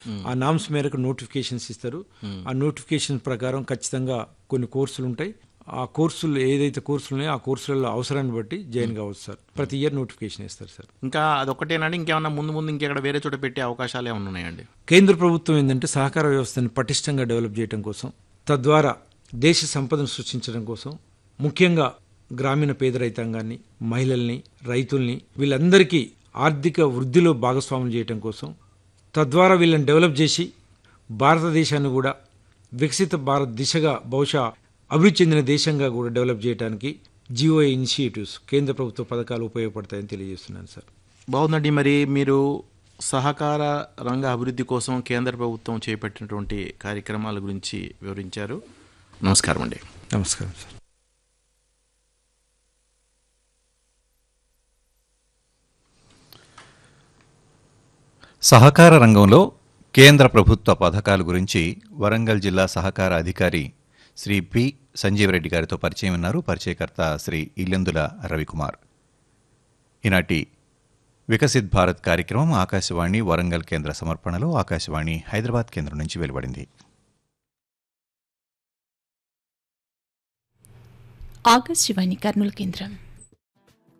ఆ నామ్స్ మేరకు నోటిఫికేషన్స్ ఇస్తారు ఆ నోటిఫికేషన్ ప్రకారం ఖచ్చితంగా కొన్ని కోర్సులు ఉంటాయి ఆ కోర్సులు ఏదైతే కోర్సులు ఉన్నాయో ఆ కోర్సులలో అవసరాన్ని బట్టి జాయిన్ కావచ్చు సార్ ప్రతి ఇయర్ నోటిఫికేషన్ ఇస్తారు సార్ ఇంకా అదొక్కటేనండి ఇంకేమన్నా ముందు ముందు ఇంకెక్కడ వేరే చోట పెట్టే అవకాశాలు ఏమైనా ఉన్నాయండి కేంద్ర ప్రభుత్వం ఏంటంటే సహకార వ్యవస్థని పటిష్టంగా డెవలప్ చేయడం కోసం తద్వారా దేశ సంపదను సృష్టించడం కోసం ముఖ్యంగా గ్రామీణ పేద రైతాంగాన్ని మహిళల్ని రైతుల్ని వీళ్ళందరికీ ఆర్థిక వృద్ధిలో భాగస్వాములు చేయడం కోసం తద్వారా వీళ్ళని డెవలప్ చేసి భారతదేశాన్ని కూడా వికసిత భారత్ దిశగా బహుశా అభివృద్ధి చెందిన దేశంగా కూడా డెవలప్ చేయడానికి జిఓఏ ఇనిషియేటివ్స్ కేంద్ర ప్రభుత్వ పథకాలు ఉపయోగపడతాయని తెలియజేస్తున్నాను సార్ బాగుందండి మరి మీరు సహకార రంగ అభివృద్ధి కోసం కేంద్ర ప్రభుత్వం చేపట్టినటువంటి కార్యక్రమాల గురించి వివరించారు నమస్కారం అండి నమస్కారం సార్ సహకార రంగంలో కేంద్ర ప్రభుత్వ పథకాల గురించి వరంగల్ జిల్లా సహకార అధికారి శ్రీ పి సంజీవరెడ్డి గారితో పరిచయం ఉన్నారు పరిచయకర్త శ్రీ ఇల్లెందుల రవికుమార్ ఈనాటి వికసిత్ భారత్ కార్యక్రమం ఆకాశవాణి వరంగల్ కేంద్ర సమర్పణలో ఆకాశవాణి హైదరాబాద్ కేంద్రం నుంచి వెలువడింది ఆకాశవాణి కర్నూలు కేంద్రం